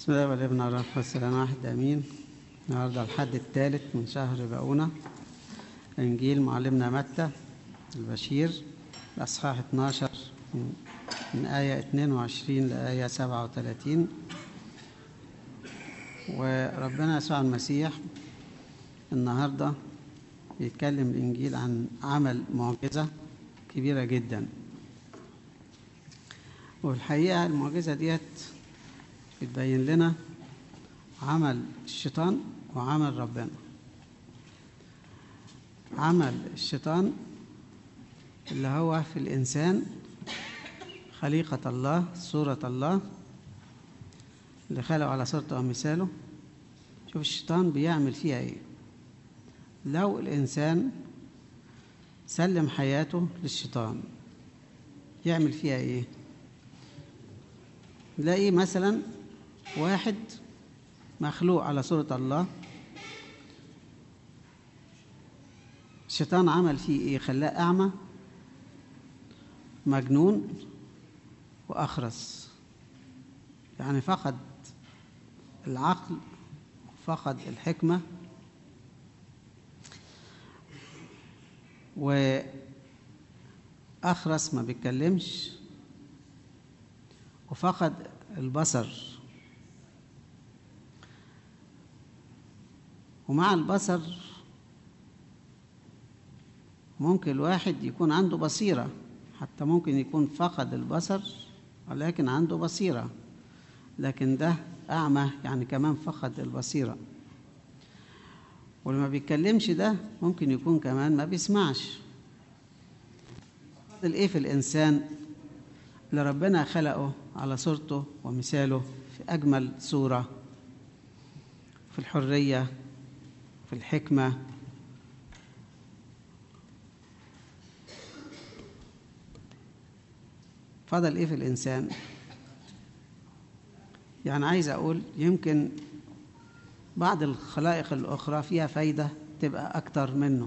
بسم الله والابن والروح والسلام واحد امين النهارده الحد الثالث من شهر بقونا انجيل معلمنا متى البشير الاصحاح 12 من, من ايه 22 لايه 37 وربنا يسوع المسيح النهارده بيتكلم الانجيل عن عمل معجزه كبيره جدا والحقيقه المعجزه ديت بتبين لنا عمل الشيطان وعمل ربنا عمل الشيطان اللي هو في الإنسان خليقة الله صورة الله اللي خلقه على صورته ومثاله شوف الشيطان بيعمل فيها ايه لو الإنسان سلم حياته للشيطان يعمل فيها ايه نلاقي مثلا واحد مخلوق على صورة الله الشيطان عمل فيه ايه خلاه أعمى مجنون وأخرس يعني فقد العقل فقد الحكمة وأخرس ما بيتكلمش وفقد البصر ومع البصر ممكن الواحد يكون عنده بصيرة حتى ممكن يكون فقد البصر ولكن عنده بصيرة لكن ده أعمى يعني كمان فقد البصيرة واللي ما بيتكلمش ده ممكن يكون كمان ما بيسمعش فاضل ايه في الإنسان اللي ربنا خلقه على صورته ومثاله في أجمل صورة في الحرية في الحكمة فضل ايه في الانسان يعني عايز اقول يمكن بعض الخلائق الاخرى فيها فايده تبقى اكتر منه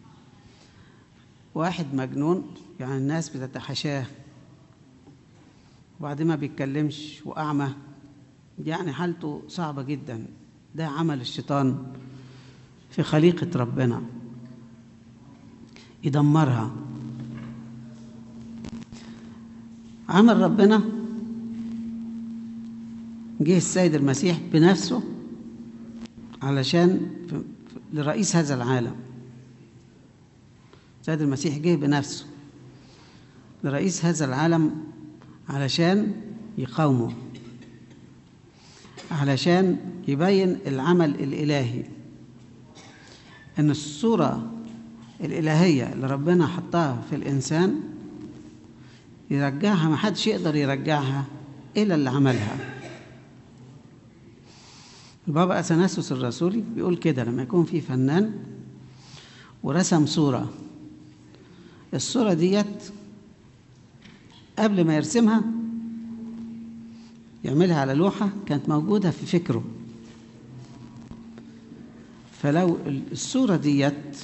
واحد مجنون يعني الناس بتتحاشاه وبعدين ما بيتكلمش واعمى يعني حالته صعبه جدا ده عمل الشيطان في خليقه ربنا يدمرها عمل ربنا جه السيد المسيح بنفسه علشان لرئيس هذا العالم السيد المسيح جه بنفسه لرئيس هذا العالم علشان يقاومه علشان يبين العمل الإلهي إن الصورة الإلهية اللي ربنا حطها في الإنسان يرجعها ما حدش يقدر يرجعها إلا اللي عملها البابا أثناسوس الرسولي بيقول كده لما يكون في فنان ورسم صورة الصورة ديت قبل ما يرسمها يعملها على لوحة كانت موجودة في فكره فلو الصورة ديت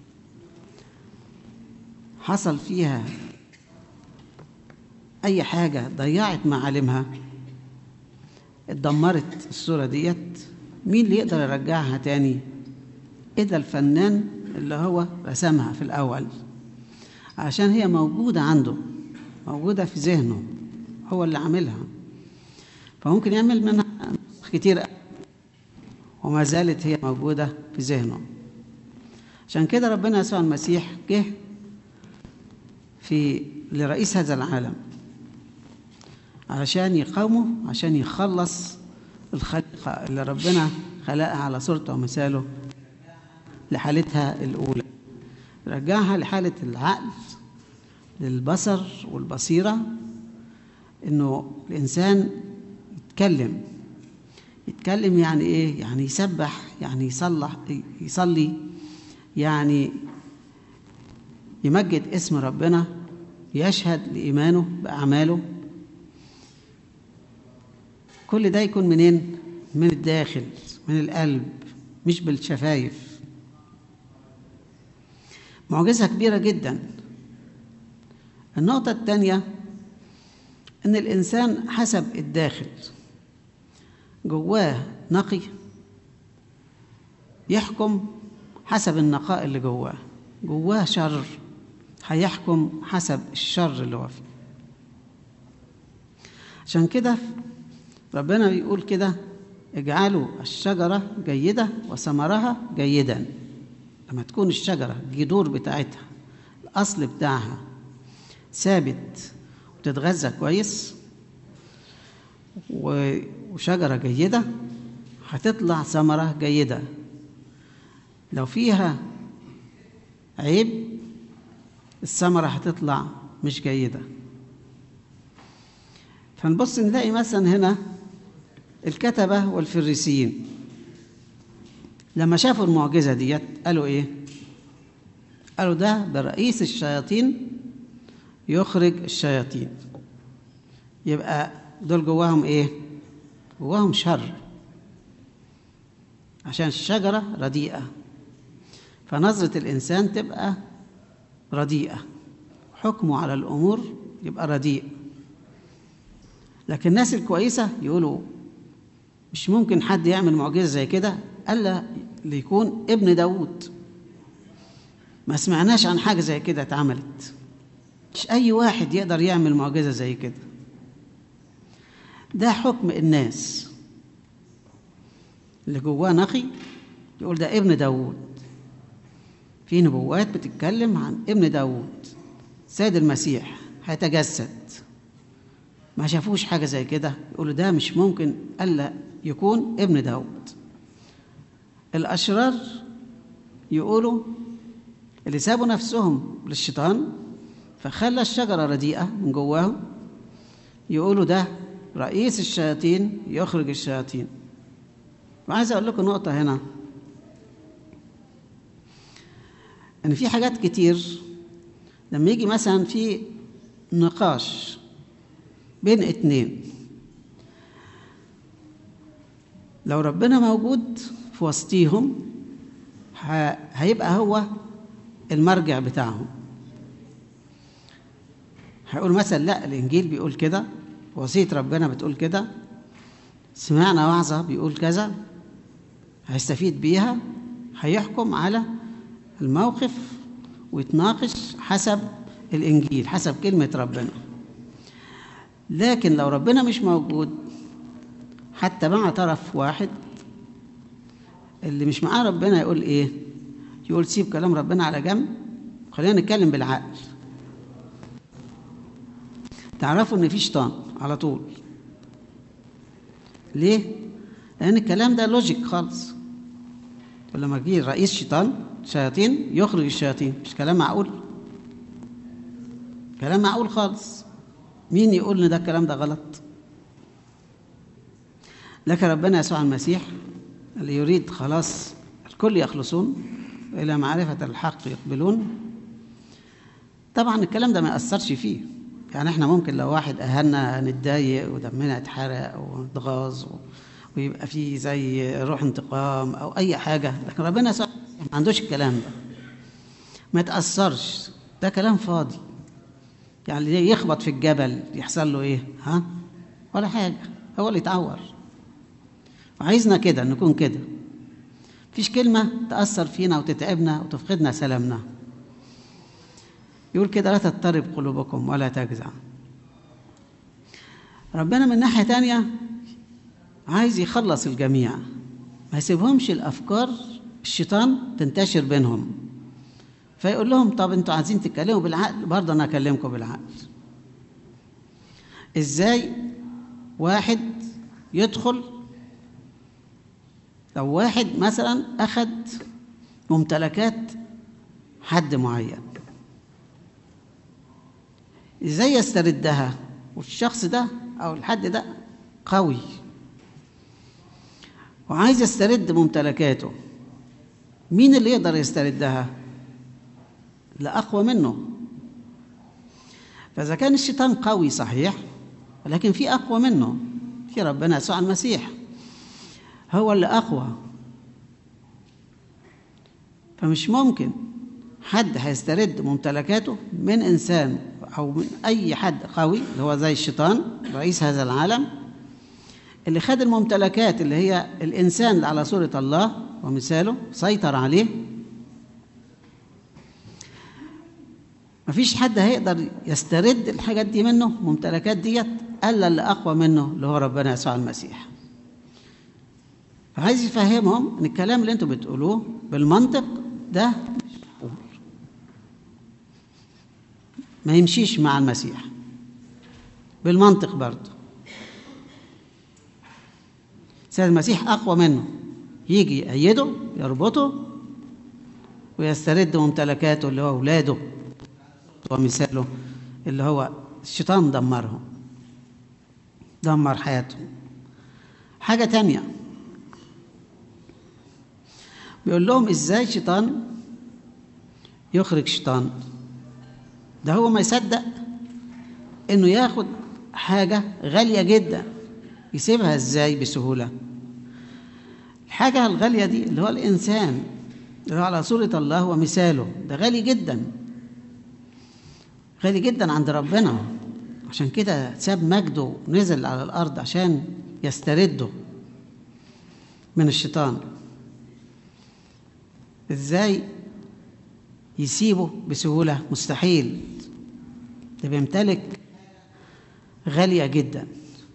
حصل فيها أي حاجة ضيعت معالمها اتدمرت الصورة ديت مين اللي يقدر يرجعها تاني إذا الفنان اللي هو رسمها في الأول عشان هي موجودة عنده موجودة في ذهنه هو اللي عاملها فممكن يعمل منها كتير وما زالت هي موجودة في ذهنه عشان كده ربنا يسوع المسيح جه في لرئيس هذا العالم علشان يقاومه عشان يخلص الخليقة اللي ربنا خلقها على صورته ومثاله لحالتها الأولى رجعها لحالة العقل للبصر والبصيرة إنه الإنسان يتكلم يتكلم يعني إيه؟ يعني يسبح يعني يصلح يصلي يعني يمجد اسم ربنا يشهد لإيمانه بأعماله كل ده يكون منين؟ من الداخل من القلب مش بالشفايف معجزة كبيرة جدا النقطة الثانية إن الإنسان حسب الداخل جواه نقي يحكم حسب النقاء اللي جواه جواه شر هيحكم حسب الشر اللي هو فيه عشان كده ربنا بيقول كده اجعلوا الشجرة جيدة وثمرها جيدا لما تكون الشجرة الجذور بتاعتها الأصل بتاعها ثابت وتتغذى كويس وشجرة جيدة هتطلع ثمرة جيدة لو فيها عيب الثمرة هتطلع مش جيدة فنبص نلاقي مثلا هنا الكتبة والفريسيين لما شافوا المعجزة ديت قالوا إيه؟ قالوا ده برئيس الشياطين يخرج الشياطين يبقى دول جواهم إيه؟ جواهم شر عشان الشجرة رديئة فنظرة الإنسان تبقى رديئة حكمه على الأمور يبقى رديء لكن الناس الكويسة يقولوا مش ممكن حد يعمل معجزة زي كده ألا ليكون ابن داود ما سمعناش عن حاجة زي كده اتعملت مش أي واحد يقدر يعمل معجزة زي كده ده حكم الناس اللي جواه نقي يقول ده ابن داود في نبوات بتتكلم عن ابن داود سيد المسيح هيتجسد ما شافوش حاجة زي كده يقولوا ده مش ممكن ألا يكون ابن داود الأشرار يقولوا اللي سابوا نفسهم للشيطان فخلى الشجرة رديئة من جواهم يقولوا ده رئيس الشياطين يخرج الشياطين وعايز أقول لكم نقطة هنا ان في حاجات كتير لما يجي مثلا في نقاش بين اتنين لو ربنا موجود في وسطيهم هيبقى هو المرجع بتاعهم هيقول مثلا لا الانجيل بيقول كده وصيه ربنا بتقول كده سمعنا وعظه بيقول كذا هيستفيد بيها هيحكم على الموقف ويتناقش حسب الإنجيل حسب كلمة ربنا لكن لو ربنا مش موجود حتى مع طرف واحد اللي مش معاه ربنا يقول إيه يقول سيب كلام ربنا على جنب خلينا نتكلم بالعقل تعرفوا ان في شيطان على طول ليه لان الكلام ده لوجيك خالص لما جه رئيس شيطان شياطين يخرج الشياطين مش كلام معقول كلام معقول خالص مين يقول ان ده الكلام ده غلط لكن ربنا يسوع المسيح اللي يريد خلاص الكل يخلصون الى معرفه الحق يقبلون طبعا الكلام ده ما ياثرش فيه يعني احنا ممكن لو واحد اهلنا نتضايق ودمنا يتحرق ونتغاظ ويبقى فيه زي روح انتقام او اي حاجه لكن ربنا يسوع ما عندوش الكلام ده ما يتأثرش ده كلام فاضي يعني يخبط في الجبل يحصل له ايه ها ولا حاجة هو اللي يتعور وعايزنا كده نكون كده مفيش كلمة تأثر فينا وتتعبنا وتفقدنا سلامنا يقول كده لا تضطرب قلوبكم ولا تجزع ربنا من ناحية تانية عايز يخلص الجميع ما يسيبهمش الأفكار الشيطان تنتشر بينهم فيقول لهم طب انتوا عايزين تتكلموا بالعقل برضه انا اكلمكم بالعقل ازاي واحد يدخل لو واحد مثلا اخذ ممتلكات حد معين ازاي يستردها والشخص ده او الحد ده قوي وعايز يسترد ممتلكاته مين اللي يقدر يستردها لا أقوى منه فإذا كان الشيطان قوي صحيح ولكن في أقوى منه في ربنا يسوع المسيح هو اللي أقوى فمش ممكن حد هيسترد ممتلكاته من إنسان أو من أي حد قوي اللي هو زي الشيطان رئيس هذا العالم اللي خد الممتلكات اللي هي الإنسان اللي على صورة الله ومثاله سيطر عليه مفيش حد هيقدر يسترد الحاجات دي منه ممتلكات ديت الا اللي اقوى منه اللي هو ربنا يسوع المسيح فعايز يفهمهم ان الكلام اللي انتوا بتقولوه بالمنطق ده مش معقول ما يمشيش مع المسيح بالمنطق برضه سيد المسيح اقوى منه يجي يأيده يربطه ويسترد ممتلكاته اللي هو اولاده ومثاله اللي هو الشيطان دمرهم دمر حياتهم حاجة تانية بيقول لهم ازاي شيطان يخرج شيطان ده هو ما يصدق انه ياخد حاجة غالية جدا يسيبها ازاي بسهولة الحاجة الغالية دي اللي هو الإنسان اللي هو على صورة الله ومثاله ده غالي جدا غالي جدا عند ربنا عشان كده ساب مجده ونزل على الأرض عشان يسترده من الشيطان ازاي يسيبه بسهولة مستحيل ده بيمتلك غالية جدا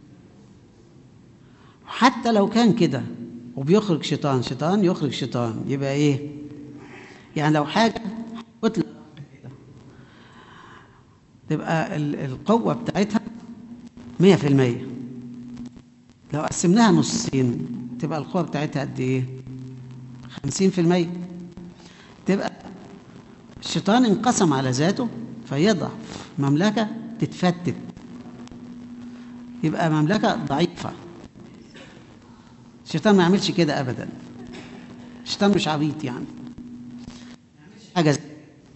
حتى لو كان كده وبيخرج شيطان شيطان يخرج شيطان يبقى ايه يعني لو حاجة كتلة تبقى القوة بتاعتها مية في المية لو قسمناها نصين تبقى القوة بتاعتها قد ايه خمسين في المية تبقى الشيطان انقسم على ذاته فيضعف مملكة تتفتت يبقى مملكة ضعيفة الشيطان ما يعملش كده أبدا الشيطان مش عبيط يعني حاجة زي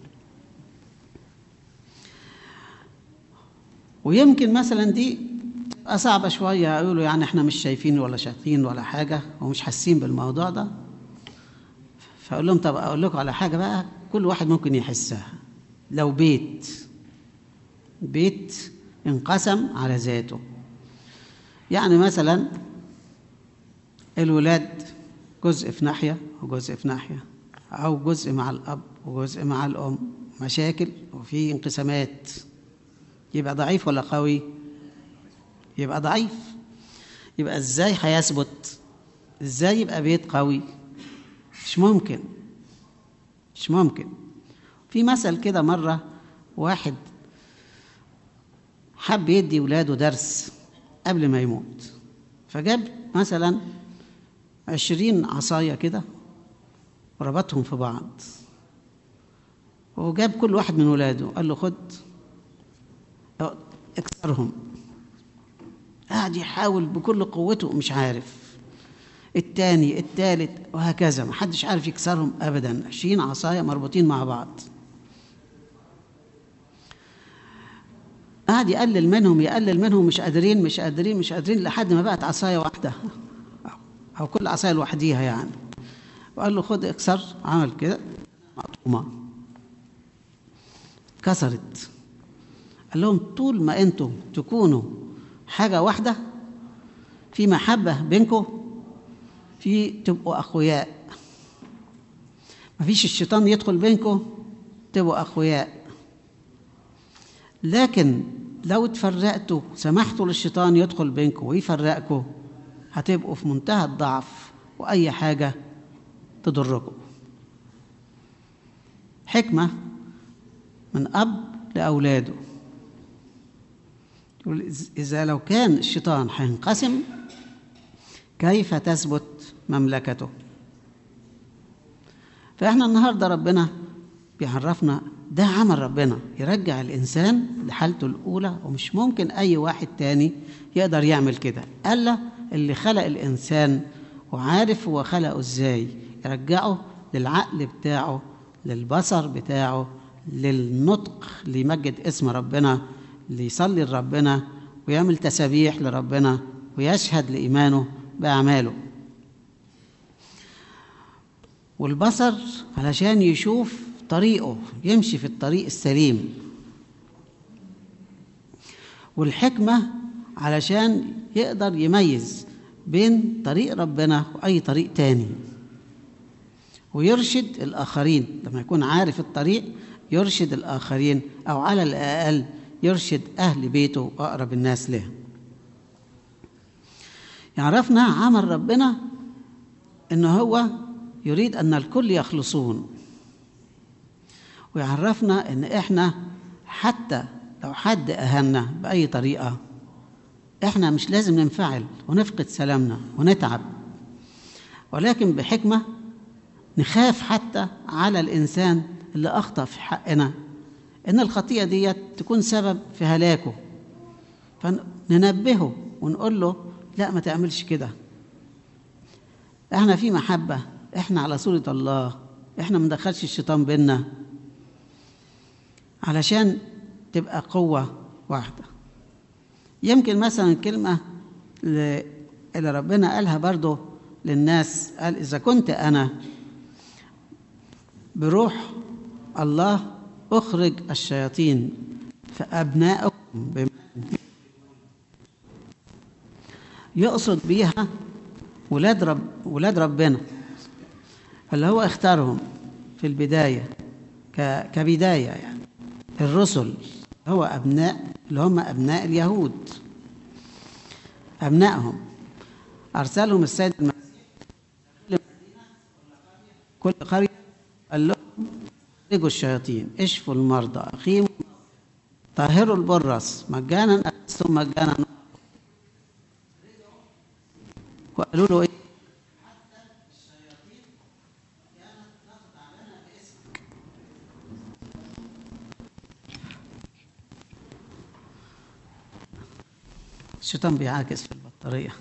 ويمكن مثلا دي تبقى صعبة شوية يقولوا يعني احنا مش شايفين ولا شايفين ولا حاجة ومش حاسين بالموضوع ده فأقول لهم طب أقول لكم على حاجة بقى كل واحد ممكن يحسها لو بيت بيت انقسم على ذاته يعني مثلا الولاد جزء في ناحية وجزء في ناحية أو جزء مع الأب وجزء مع الأم مشاكل وفي انقسامات يبقى ضعيف ولا قوي يبقى ضعيف يبقى ازاي هيثبت ازاي يبقى بيت قوي مش ممكن مش ممكن في مثل كده مرة واحد حب يدي ولاده درس قبل ما يموت فجاب مثلا عشرين عصاية كده وربطهم في بعض وجاب كل واحد من ولاده قال له خد اكسرهم قاعد يحاول بكل قوته مش عارف التاني التالت وهكذا محدش عارف يكسرهم ابدا عشرين عصاية مربوطين مع بعض قعد يقلل منهم يقلل منهم مش قادرين مش قادرين مش قادرين لحد ما بقت عصاية واحدة أو كل عصاية لوحديها يعني وقال له خد اكسر عمل كده مقطومة كسرت قال لهم طول ما انتم تكونوا حاجة واحدة في محبة بينكم في تبقوا أخوياء مفيش الشيطان يدخل بينكم تبقوا أخوياء لكن لو اتفرقتوا سمحتوا للشيطان يدخل بينكم ويفرقكم هتبقوا في منتهى الضعف وأي حاجة تضركم حكمة من أب لأولاده يقول إذا لو كان الشيطان هينقسم كيف تثبت مملكته فإحنا النهاردة ربنا بيعرفنا ده عمل ربنا يرجع الإنسان لحالته الأولى ومش ممكن أي واحد تاني يقدر يعمل كده ألا اللي خلق الإنسان وعارف هو خلقه إزاي يرجعه للعقل بتاعه للبصر بتاعه للنطق ليمجد اسم ربنا ليصلي لربنا ويعمل تسابيح لربنا ويشهد لإيمانه بأعماله والبصر علشان يشوف طريقه يمشي في الطريق السليم والحكمة علشان يقدر يميز بين طريق ربنا وأي طريق تاني ويرشد الآخرين لما يكون عارف الطريق يرشد الآخرين أو على الأقل يرشد أهل بيته وأقرب الناس له يعرفنا عمل ربنا إن هو يريد أن الكل يخلصون ويعرفنا إن إحنا حتى لو حد أهنا بأي طريقة إحنا مش لازم ننفعل ونفقد سلامنا ونتعب ولكن بحكمة نخاف حتى على الإنسان اللي أخطأ في حقنا إن الخطيئة دي تكون سبب في هلاكه فننبهه ونقول له لا ما تعملش كده احنا في محبة احنا على صورة الله احنا ما ندخلش الشيطان بينا علشان تبقى قوة واحدة يمكن مثلا كلمة اللي ربنا قالها برضو للناس قال إذا كنت أنا بروح الله أخرج الشياطين فأبناؤكم يقصد بيها ولاد رب ولاد ربنا اللي هو اختارهم في البداية ك... كبداية يعني الرسل هو أبناء اللي هم أبناء اليهود أبنائهم أرسلهم السيد المسيح كل قرية قال لهم اخرجوا الشياطين اشفوا المرضى اقيموا طهروا البرص مجانا اخذتم مجانا وقالوا له ايه الشيطان بيعاكس في البطاريه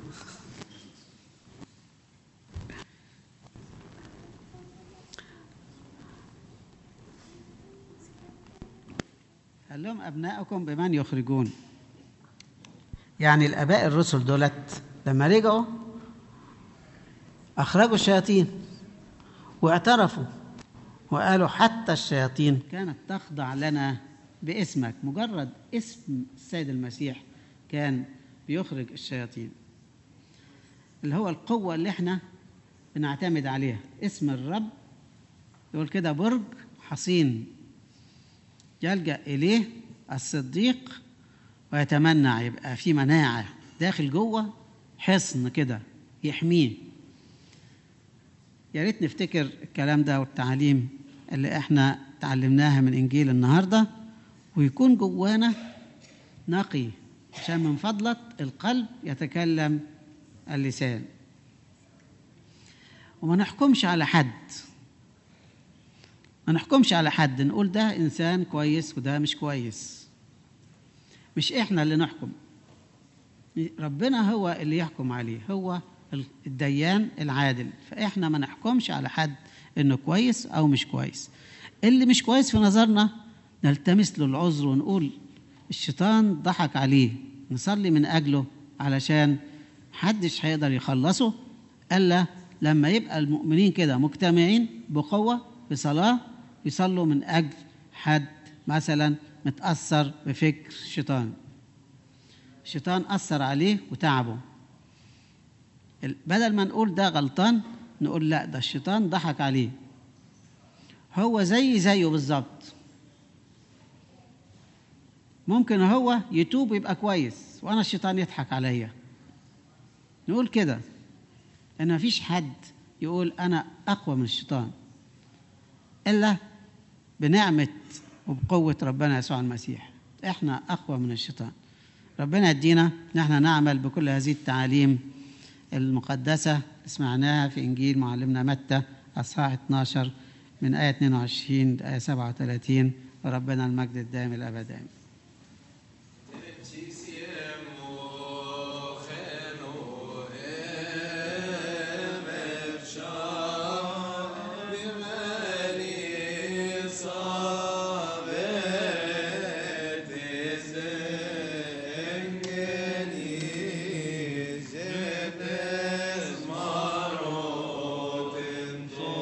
قال لهم أبناءكم بمن يخرجون يعني الآباء الرسل دولت لما رجعوا أخرجوا الشياطين واعترفوا وقالوا حتى الشياطين كانت تخضع لنا باسمك مجرد اسم السيد المسيح كان بيخرج الشياطين اللي هو القوة اللي احنا بنعتمد عليها اسم الرب يقول كده برج حصين يلجأ إليه الصديق ويتمنع يبقى في مناعة داخل جوه حصن كده يحميه يا ريت نفتكر الكلام ده والتعاليم اللي احنا تعلمناها من انجيل النهارده ويكون جوانا نقي عشان من فضلك القلب يتكلم اللسان وما نحكمش على حد ما نحكمش على حد نقول ده انسان كويس وده مش كويس مش احنا اللي نحكم ربنا هو اللي يحكم عليه هو الديان العادل فاحنا ما نحكمش على حد انه كويس او مش كويس اللي مش كويس في نظرنا نلتمس له العذر ونقول الشيطان ضحك عليه نصلي من اجله علشان محدش هيقدر يخلصه الا لما يبقى المؤمنين كده مجتمعين بقوه بصلاه يصلوا من اجل حد مثلا متاثر بفكر الشيطان الشيطان اثر عليه وتعبه بدل ما نقول ده غلطان نقول لا ده الشيطان ضحك عليه هو زي زيه بالظبط ممكن هو يتوب يبقى كويس وانا الشيطان يضحك عليا نقول كده ان مفيش حد يقول انا اقوى من الشيطان الا بنعمه وبقوه ربنا يسوع المسيح احنا اقوى من الشيطان ربنا يدينا نحن نعمل بكل هذه التعاليم المقدسة سمعناها في إنجيل معلمنا متى أصحاح 12 من آية 22 لآية 37 وربنا المجد الدائم الأبد آمين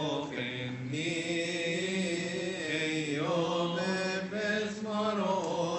Yo me besmaro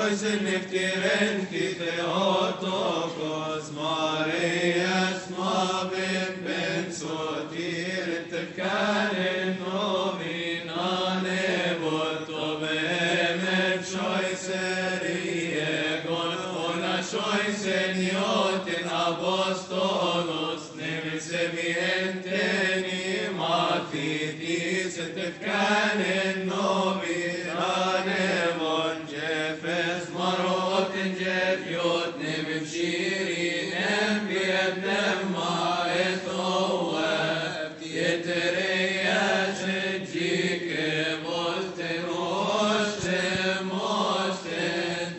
Choisen niftiren ki Theotokos Marias Mavim Ben Sotir Tefkanin Nominane Botovem Et Choiserie Gon Ona Choisen Yotin Apostolos Nemise Vienteni Matitis Tefkanin Nominane Von Jefes Marot Jef Yot Nevim Shirin Em Vietnam Maet Oef Tietereya Jike Volte Moste Moste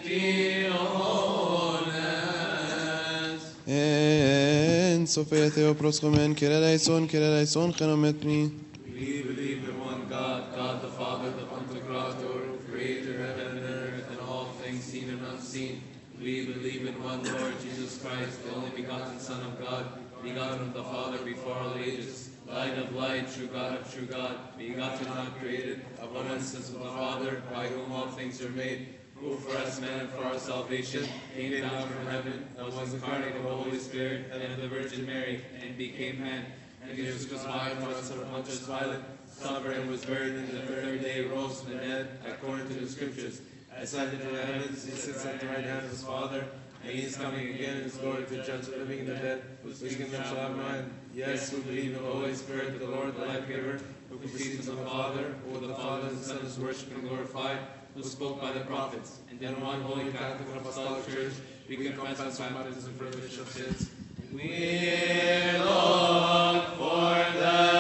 Tiones En Sofia Theoproschomen, Kereleison, Kereleison, Chenometmi. We believe in one God, God the Father, the Pantocrator, creator of heaven and earth and all things seen and unseen. We believe in one Lord Jesus Christ, the only begotten Son of God, begotten of the Father before all ages, light of light, true God of true God, begotten not created, of one essence with the Father, by whom all things are made, who for us men and for our salvation came down from heaven, and was incarnate of the Holy Spirit and of the Virgin Mary, and became man. And Jesus crucified for us under Pontius Pilate, suffered and was buried, and the third day rose from the dead, according to the Scriptures. Ascended to the heavens, he sits at the right hand of his Father, and he is coming again in his glory to judge the living and the dead, whose kingdom shall have no end. Yes, who believe in the Holy Spirit, the Lord, the life giver, who proceeds from the Father, who the Father and the Son is worshipped and glorified, who spoke by the prophets, and in one holy Catholic and Apostolic Church, we confess our baptism for the remission of sins. We look for the